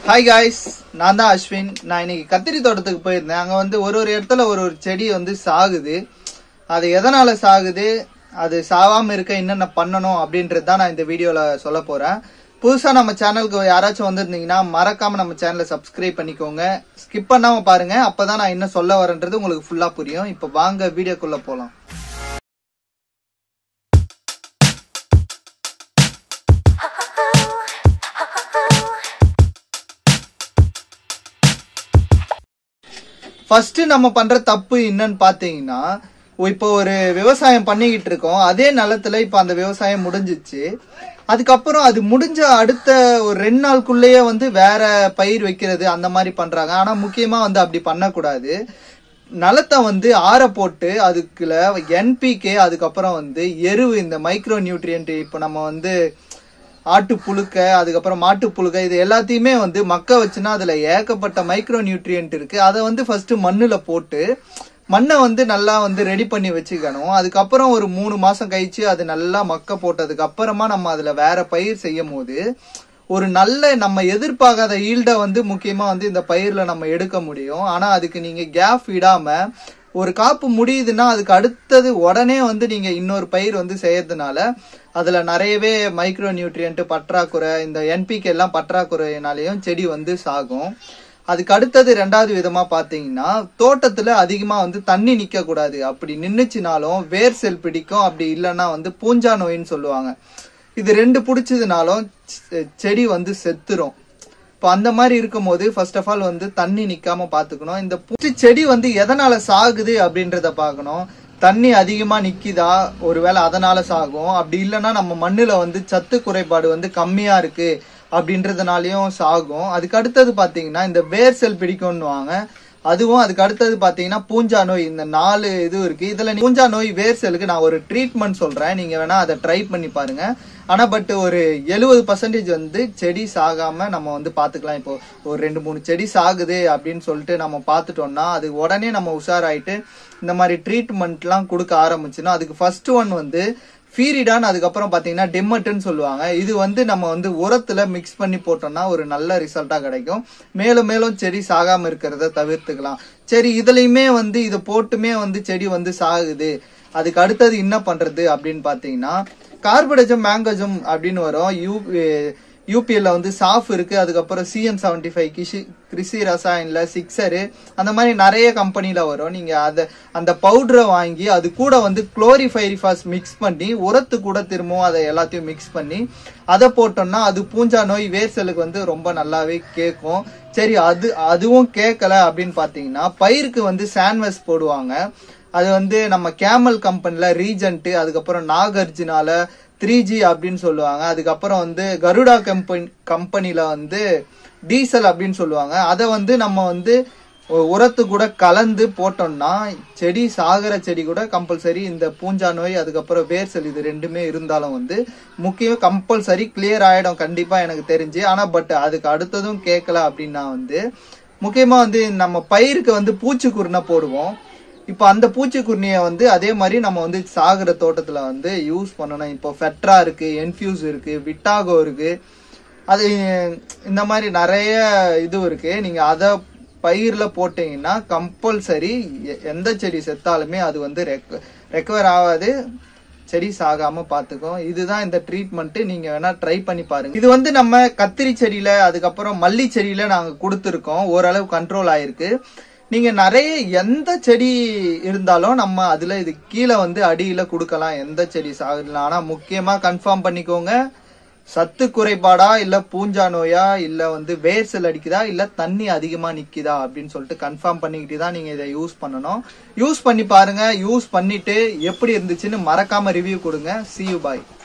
hi guys நான் தான் அஸ்வின் நான் இன்னைக்கு கத்திரி தோட்டத்துக்கு போயிருந்தேன் அங்கே வந்து ஒரு ஒரு இடத்துல ஒரு ஒரு செடி வந்து சாகுது அது எதனால சாகுது அது சாவாம இருக்க என்னென்ன பண்ணணும் அப்படின்றது தான் நான் இந்த வீடியோவில் சொல்ல போறேன் புதுசாக நம்ம சேனலுக்கு யாராச்சும் வந்திருந்தீங்கன்னா மறக்காம நம்ம சேனலை சப்ஸ்கிரைப் பண்ணிக்கோங்க ஸ்கிப் பண்ணாம பாருங்க அப்பதான் நான் என்ன சொல்ல வரேன்றது உங்களுக்கு ஃபுல்லா புரியும் இப்போ வாங்க வீடியோக்குள்ள போலாம் ஃபர்ஸ்ட் நம்ம பண்ற தப்பு என்னன்னு பாத்தீங்கன்னா இப்போ ஒரு விவசாயம் பண்ணிக்கிட்டு இருக்கோம் அதே நிலத்துல இப்ப அந்த விவசாயம் முடிஞ்சிச்சு அதுக்கப்புறம் அது முடிஞ்ச அடுத்த ஒரு ரெண்டு நாளுக்குள்ளேயே வந்து வேற பயிர் வைக்கிறது அந்த மாதிரி பண்றாங்க ஆனா முக்கியமா வந்து அப்படி பண்ணக்கூடாது நிலத்தை வந்து ஆற போட்டு அதுக்குள்ள என்பிகே அதுக்கப்புறம் வந்து எருவு இந்த மைக்ரோ நியூட்ரியன்ட் இப்போ நம்ம வந்து ஆட்டு புழுக்க அதுக்கப்புறம் மாட்டு புழுக்க இது எல்லாத்தையுமே வந்து மக்க வச்சுன்னா அதுல ஏகப்பட்ட மைக்ரோ நியூட்ரியன்ட் இருக்கு அதை வந்து ஃபர்ஸ்ட் மண்ணுல போட்டு மண்ணை வந்து நல்லா வந்து ரெடி பண்ணி வச்சுக்கணும் அதுக்கப்புறம் ஒரு மூணு மாசம் கழிச்சு அது நல்லா மக்க போட்டதுக்கு அப்புறமா நம்ம அதுல வேற பயிர் செய்யும் போது ஒரு நல்ல நம்ம எதிர்பார்க்காத ஈல்ட வந்து முக்கியமா வந்து இந்த பயிர்ல நம்ம எடுக்க முடியும் ஆனா அதுக்கு நீங்க கேப் விடாம ஒரு காப்பு முடியுதுன்னா அதுக்கு அடுத்தது உடனே வந்து நீங்க இன்னொரு பயிர் வந்து செய்யறதுனால அதுல நிறையவே மைக்ரோ நியூட்ரியன்ட் பற்றாக்குறை இந்த என்பிகே எல்லாம் பற்றாக்குறையினாலையும் செடி வந்து சாகும் அதுக்கு அடுத்தது ரெண்டாவது விதமா பாத்தீங்கன்னா தோட்டத்துல அதிகமா வந்து தண்ணி நிக்க கூடாது அப்படி நின்னுச்சுனாலும் வேர் செல் பிடிக்கும் அப்படி இல்லைன்னா வந்து பூஞ்சா நோயின்னு சொல்லுவாங்க இது ரெண்டு பிடிச்சதுனாலும் செ- செடி வந்து செத்துரும் இப்போ அந்த மாதிரி இருக்கும்போது ஃபர்ஸ்ட் ஆஃப் ஆல் வந்து தண்ணி நிக்காம பாத்துக்கணும் இந்த பூச்சி செடி வந்து எதனால சாகுது அப்படின்றத பார்க்கணும் தண்ணி அதிகமா நிக்குதா ஒருவேளை அதனால சாகும் அப்படி இல்லைன்னா நம்ம மண்ணுல வந்து சத்து குறைபாடு வந்து கம்மியா இருக்கு அப்படின்றதுனாலயும் சாகும் அதுக்கு அடுத்தது பாத்தீங்கன்னா இந்த வேர் செல் பிடிக்கும்னுவாங்க அதுவும் அதுக்கு அடுத்தது பாத்தீங்கன்னா பூஞ்சா நோய் இந்த நாலு இது இருக்கு இதுல நீ- பூஞ்சா நோய் வேர் செல்லுக்கு நான் ஒரு ட்ரீட்மெண்ட் சொல்றேன் நீங்க வேணா அதை ட்ரை பண்ணி பாருங்க ஆனா பட் ஒரு எழுபது பர்சன்டேஜ் வந்து செடி சாகாம நம்ம வந்து பாத்துக்கலாம் இப்போ ஒரு ரெண்டு மூணு செடி சாகுது அப்படின்னு சொல்லிட்டு நம்ம பார்த்துட்டோம்னா அது உடனே நம்ம உஷாராயிட்டு இந்த மாதிரி ட்ரீட்மெண்ட்லாம் கொடுக்க ஆரம்பிச்சுன்னா அதுக்கு ஃபர்ஸ்ட் ஒன் வந்து ஃபீரிடான் அதுக்கப்புறம் பாத்தீங்கன்னா டெம்மட்டுன்னு சொல்லுவாங்க இது வந்து நம்ம வந்து உரத்துல மிக்ஸ் பண்ணி போட்டோம்னா ஒரு நல்ல ரிசல்ட்டா கிடைக்கும் மேலும் மேலும் செடி சாகாம இருக்கிறத தவிர்த்துக்கலாம் சரி இதுலயுமே வந்து இதை போட்டுமே வந்து செடி வந்து சாகுது அதுக்கு அடுத்தது என்ன பண்றது அப்படின்னு பாத்தீங்கன்னா கார்படஜம் மேங்கஜம் அப்படின்னு வரும் யூ யூபிஎல்ல வந்து சாஃப் இருக்கு அதுக்கப்புறம் சிஎம் செவன்டி ஃபைவ் கிஷி கிருஷி ரசாயன்ல சிக்ஸரு அந்த மாதிரி நிறைய கம்பெனில வரும் நீங்க அத அந்த பவுடரை வாங்கி அது கூட வந்து குளோரிஃபைரிஃபாஸ் மிக்ஸ் பண்ணி உரத்து கூட திரும்பவும் அதை எல்லாத்தையும் மிக்ஸ் பண்ணி அதை போட்டோம்னா அது பூஞ்சா நோய் வேர் செல்லுக்கு வந்து ரொம்ப நல்லாவே கேட்கும் சரி அது அதுவும் கேட்கல அப்படின்னு பாத்தீங்கன்னா பயிருக்கு வந்து சான்வஸ் போடுவாங்க அது வந்து நம்ம கேமல் கம்பெனில ரீஜென்ட் அதுக்கப்புறம் நாகார்ஜுனால த்ரீ ஜி அப்படின்னு சொல்லுவாங்க அதுக்கப்புறம் வந்து கருடா கம்பெனி கம்பெனில வந்து டீசல் அப்படின்னு சொல்லுவாங்க அதை வந்து நம்ம வந்து ஒ- உரத்து கூட கலந்து போட்டோம்னா செடி சாகர செடி கூட கம்பல்சரி இந்த பூஞ்சா நோய் அதுக்கப்புறம் வேர் செல் இது ரெண்டுமே இருந்தாலும் வந்து முக்கியம் கம்பல்சரி கிளியர் ஆயிடும் கண்டிப்பா எனக்கு தெரிஞ்சு ஆனா பட் அதுக்கு அடுத்ததும் கேட்கல அப்படின்னா வந்து முக்கியமா வந்து நம்ம பயிருக்கு வந்து பூச்சிக்குருணை போடுவோம் இப்போ அந்த பூச்சிக்குருணியை வந்து அதே மாதிரி நம்ம வந்து சாகுற தோட்டத்துல வந்து யூஸ் பண்ணணும் இப்போ ஃபெட்ரா இருக்கு என்ஃபியூஸ் இருக்கு விட்டாகோ இருக்கு அது இந்த மாதிரி நிறைய இது இருக்கு நீங்க அதை பயிர்ல போட்டீங்கன்னா கம்பல்சரி எந்த செடி செத்தாலுமே அது வந்து ரெக்கவர் ஆகாது செடி சாகாம பாத்துக்கும் இதுதான் இந்த ட்ரீட்மெண்ட் நீங்க வேணா ட்ரை பண்ணி பாருங்க இது வந்து நம்ம கத்திரி செடியில அதுக்கப்புறம் மல்லி செடியில நாங்க கொடுத்துருக்கோம் ஓரளவு கண்ட்ரோல் ஆயிருக்கு நீங்க நிறைய எந்த செடி இருந்தாலும் நம்ம அதுல இது கீழே வந்து அடியில கொடுக்கலாம் எந்த செடி சாகலாம் ஆனா முக்கியமா கன்ஃபார்ம் பண்ணிக்கோங்க சத்து குறைபாடா இல்ல பூஞ்சா நோயா இல்ல வந்து வேர்சல் அடிக்குதா இல்ல தண்ணி அதிகமா நிக்குதா அப்படின்னு சொல்லிட்டு கன்ஃபார்ம் பண்ணிக்கிட்டு தான் நீங்க இதை யூஸ் பண்ணணும் யூஸ் பண்ணி பாருங்க யூஸ் பண்ணிட்டு எப்படி இருந்துச்சுன்னு மறக்காம ரிவ்யூ கொடுங்க see you bye